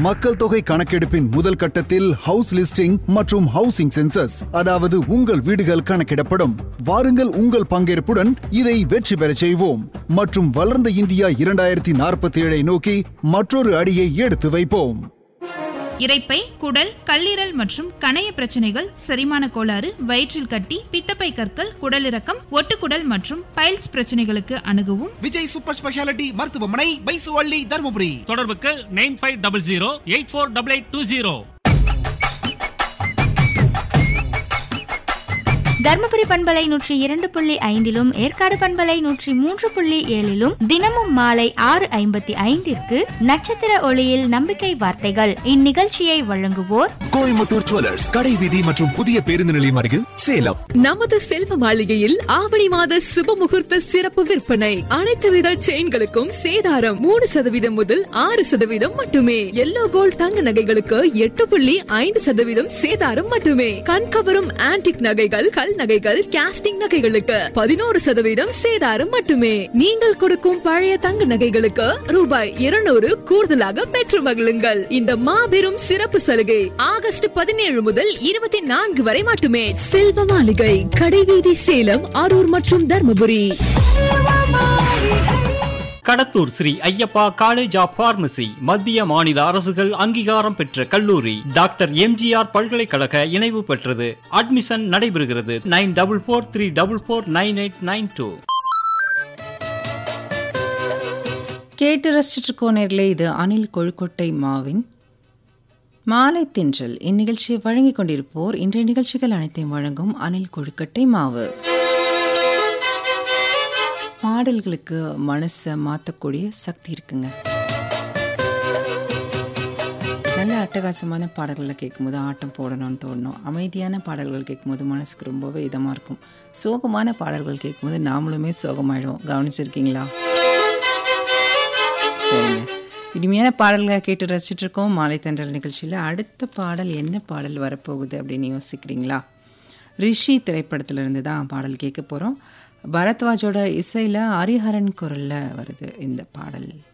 மக்கள் தொகை கணக்கெடுப்பின் முதல் கட்டத்தில் ஹவுஸ் லிஸ்டிங் மற்றும் ஹவுசிங் சென்சஸ் அதாவது உங்கள் வீடுகள் கணக்கிடப்படும் வாருங்கள் உங்கள் பங்கேற்புடன் இதை வெற்றி பெறச் செய்வோம் மற்றும் வளர்ந்த இந்தியா இரண்டாயிரத்தி நாற்பத்தி ஏழை நோக்கி மற்றொரு அடியை எடுத்து வைப்போம் இரைப்பை குடல் கல்லீரல் மற்றும் கணைய பிரச்சனைகள் செரிமான கோளாறு வயிற்றில் கட்டி பித்தப்பை கற்கள் குடலிறக்கம் ஒட்டுக்குடல் மற்றும் பைல்ஸ் பிரச்சனைகளுக்கு அணுகவும் விஜய் சூப்பர் ஸ்பெஷாலிட்டி மருத்துவமனை பைசுவள்ளி தருமபுரி தொடர்புக்கு nine five double zero eight four double eight two zero Dharmapuri பண்பலை நூற்றி இரண்டு புள்ளி ஐந்திலும் ஏற்காடு பண்பலை நூற்றி மூன்று புள்ளி ஏழிலும் தினமும் மாலை ஆறு ஐம்பத்தி ஐந்திற்கு நட்சத்திர ஒளியில் நம்பிக்கை வார்த்தைகள் இந்நிகழ்ச்சியை வழங்குவோர் கோயம்புத்தூர் ஜுவல்லர்ஸ் கடை வீதி மற்றும் புதிய பேருந்து நிலையம் அருகில் சேலம் நமது செல்வ மாளிகையில் ஆவணி மாத சுப முகூர்த்த சிறப்பு விற்பனை அனைத்து வித செயின்களுக்கும் சேதாரம் மூணு சதவீதம் முதல் ஆறு சதவீதம் மட்டுமே எல்லோ கோல்ட் தங்க நகைகளுக்கு எட்டு புள்ளி ஐந்து சதவீதம் சேதாரம் மட்டுமே கண்கவரும் ஆன்டிக் நகைகள் கல் நகைகள் கேஸ்டிங் நகைகளுக்கு பதினோரு சதவீதம் சேதாரம் மட்டுமே நீங்கள் கொடுக்கும் பழைய தங்க நகைகளுக்கு ரூபாய் இருநூறு கூடுதலாக பெற்று மகிழுங்கள் இந்த மாபெரும் சிறப்பு சலுகை ஆகஸ்ட் பதினேழு முதல் இருபத்தி நான்கு வரை மட்டுமே செல்வ மாளிகை கடைவீதி சேலம் அரூர் மற்றும் Dharmapuri Kadathur Sri Ayyappa college of pharmacy மத்திய மாநில அரசுகள் அங்கீகாரம் பெற்ற கல்லூரி டாக்டர் எம்ஜிஆர் பல்கலைக்கழக இணைவு பெற்றது அட்மிஷன் நடைபெறுகிறது nine double four three double four nine eight nine two கேட்டு ரசிச்சுட்டு இருக்கோம் நேர்களே இது அனில் கொழுக்கொட்டை மாவின் மாலை தென்றல் இந்நிகழ்ச்சியை வழங்கிக் கொண்டிருப்போர் இன்றைய நிகழ்ச்சிகள் அனைத்தையும் வழங்கும் அனில் கொழுக்கட்டை மாவு பாடல்களுக்கு மனசை மாற்றக்கூடிய சக்தி இருக்குங்க நல்ல அட்டகாசமான பாடல்களை கேட்கும்போது ஆட்டம் போடணும்னு தோணும் அமைதியான பாடல்கள் கேட்கும்போது மனசுக்கு ரொம்பவே இதமாக இருக்கும் சோகமான பாடல்கள் கேட்கும்போது நாமளுமே சோகமாயிடுவோம் கவனிச்சிருக்கீங்களா சரிங்க இனிமையான பாடல்களை கேட்டு ரசிச்சுட்டு இருக்கோம் மாலை தென்றல் நிகழ்ச்சியில் அடுத்த பாடல் என்ன பாடல் வரப்போகுது அப்படின்னு யோசிக்கிறீங்களா ரிஷி திரைப்படத்திலிருந்து தான் பாடல் கேட்க போகிறோம் பரத்வாஜோட இசையில் ஹரிஹரன் குரலில் வருது இந்த பாடல்